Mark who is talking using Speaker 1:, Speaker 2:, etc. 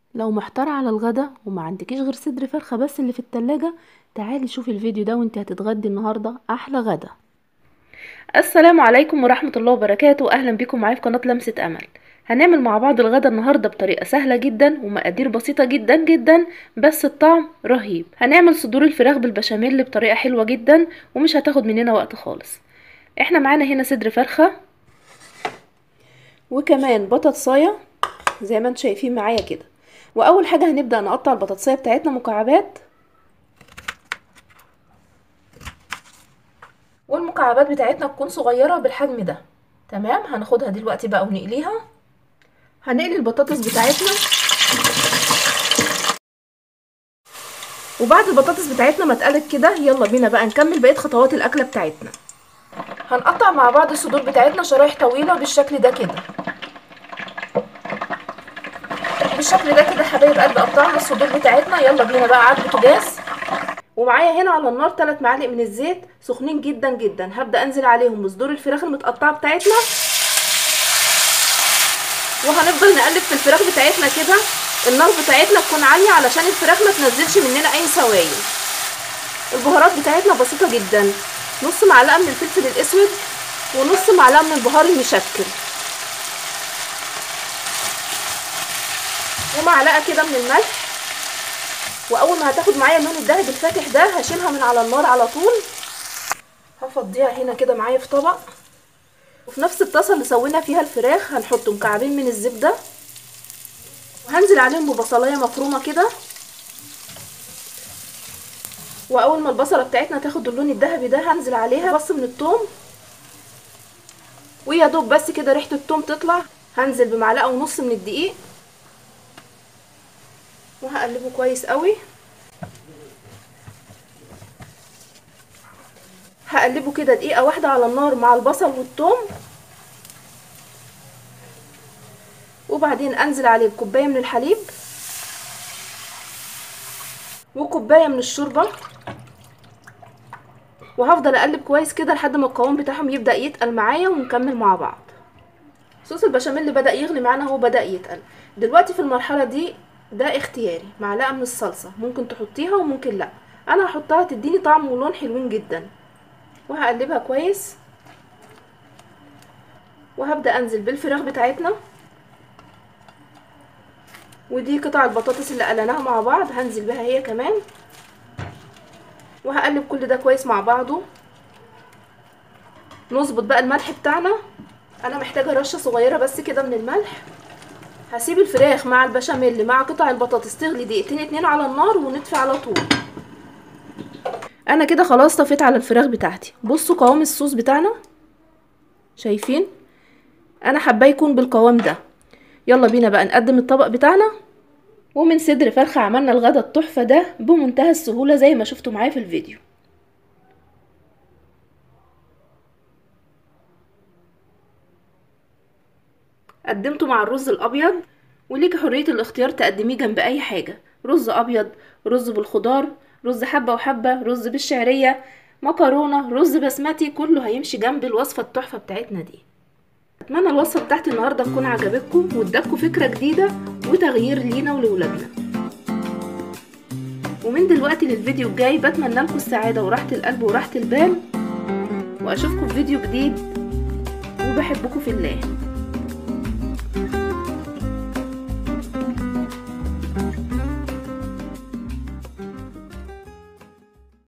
Speaker 1: لو محتارة على الغدا وما عندكيش غير صدر فرخة بس اللي في التلاجة تعالي شوفي الفيديو ده وانت هتتغدي النهاردة احلى غدا السلام عليكم ورحمة الله وبركاته اهلا بيكم معايا في قناة لمسة امل هنعمل مع بعض الغدا النهاردة بطريقة سهلة جدا ومقادير بسيطة جدا جدا بس الطعم رهيب هنعمل صدور الفراخ بالبشاميل بطريقة حلوة جدا ومش هتاخد مننا وقت خالص احنا معانا هنا صدر فرخة وكمان بطاطساية زي ما انتم شايفين معايا كده واول حاجه هنبدا نقطع البطاطسيه بتاعتنا مكعبات والمكعبات بتاعتنا تكون صغيره بالحجم ده تمام هناخدها دلوقتي بقى ونقليها هنقلي البطاطس بتاعتنا وبعد البطاطس بتاعتنا ما اتقلت كده يلا بينا بقى نكمل بقيه خطوات الاكله بتاعتنا هنقطع مع بعض الصدور بتاعتنا شرايح طويله بالشكل ده كده بالشكل ده كده حبايب قلب قطعنا الصدور بتاعتنا يلا بينا بقى على البوتاجاز ومعايا هنا على النار 3 معالق من الزيت سخنين جدا جدا هبدا انزل عليهم بصدور الفراخ المتقطعه بتاعتنا وهنفضل نقلب في الفراخ بتاعتنا كده النار بتاعتنا تكون عاليه علشان الفراخ ما تنزلش مننا اي سوائل البهارات بتاعتنا بسيطه جدا نص معلقه من الفلفل الاسود ونص معلقه من البهار المشكل ومعلقه كده من الملح واول ما هتاخد معايا اللون الذهبي الفاتح ده هشيلها من على النار على طول هفضيها هنا كده معايا في طبق وفي نفس الطاسه اللي سوينا فيها الفراخ هنحط مكعبين من الزبده وهنزل عليهم ببصلايه مفرومه كده واول ما البصله بتاعتنا تاخد اللون الذهبي ده هنزل عليها فص من الثوم ويا دوب بس كده ريحه الثوم تطلع هنزل بمعلقه ونص من الدقيق وهقلبه كويس قوي هقلبه كده دقيقه واحده على النار مع البصل والثوم وبعدين انزل عليه بكوبايه من الحليب وكوبايه من الشوربه وهفضل اقلب كويس كده لحد ما القوام بتاعهم يبدا يتقل معايا ونكمل مع بعض صوص البشاميل بدا يغلي معانا هو بدا يتقل دلوقتي في المرحله دي ده اختياري معلقه من الصلصه ممكن تحطيها وممكن لا انا هحطها تديني طعم ولون حلوين جدا وهقلبها كويس وهبدا انزل بالفراخ بتاعتنا ودي قطع البطاطس اللي قلناها مع بعض هنزل بها هي كمان وهقلب كل ده كويس مع بعضه نظبط بقى الملح بتاعنا انا محتاجه رشه صغيره بس كده من الملح هسيب الفراخ مع البشاميل مع قطع البطاطس تغلي دقيقتين اتنين على النار ونطفي على طول انا كده خلاص طفيت على الفراخ بتاعتي بصوا قوام الصوص بتاعنا شايفين انا حابه يكون بالقوام ده يلا بينا بقى نقدم الطبق بتاعنا ومن صدر فرخه عملنا الغدا التحفه ده بمنتهى السهوله زي ما شفتوا معايا في الفيديو قدمته مع الرز الابيض وليكي حريه الاختيار تقدميه جنب اي حاجه رز ابيض رز بالخضار رز حبه وحبه رز بالشعريه مكرونه رز بسمتي كله هيمشي جنب الوصفه التحفه بتاعتنا دي اتمنى الوصفه بتاعتي النهارده تكون عجبتكم وادتكم فكره جديده وتغيير لينا ولولادنا ومن دلوقتي للفيديو الجاي بتمنى لكم السعاده وراحه القلب وراحه البال واشوفكم في فيديو جديد وبحبكم في الله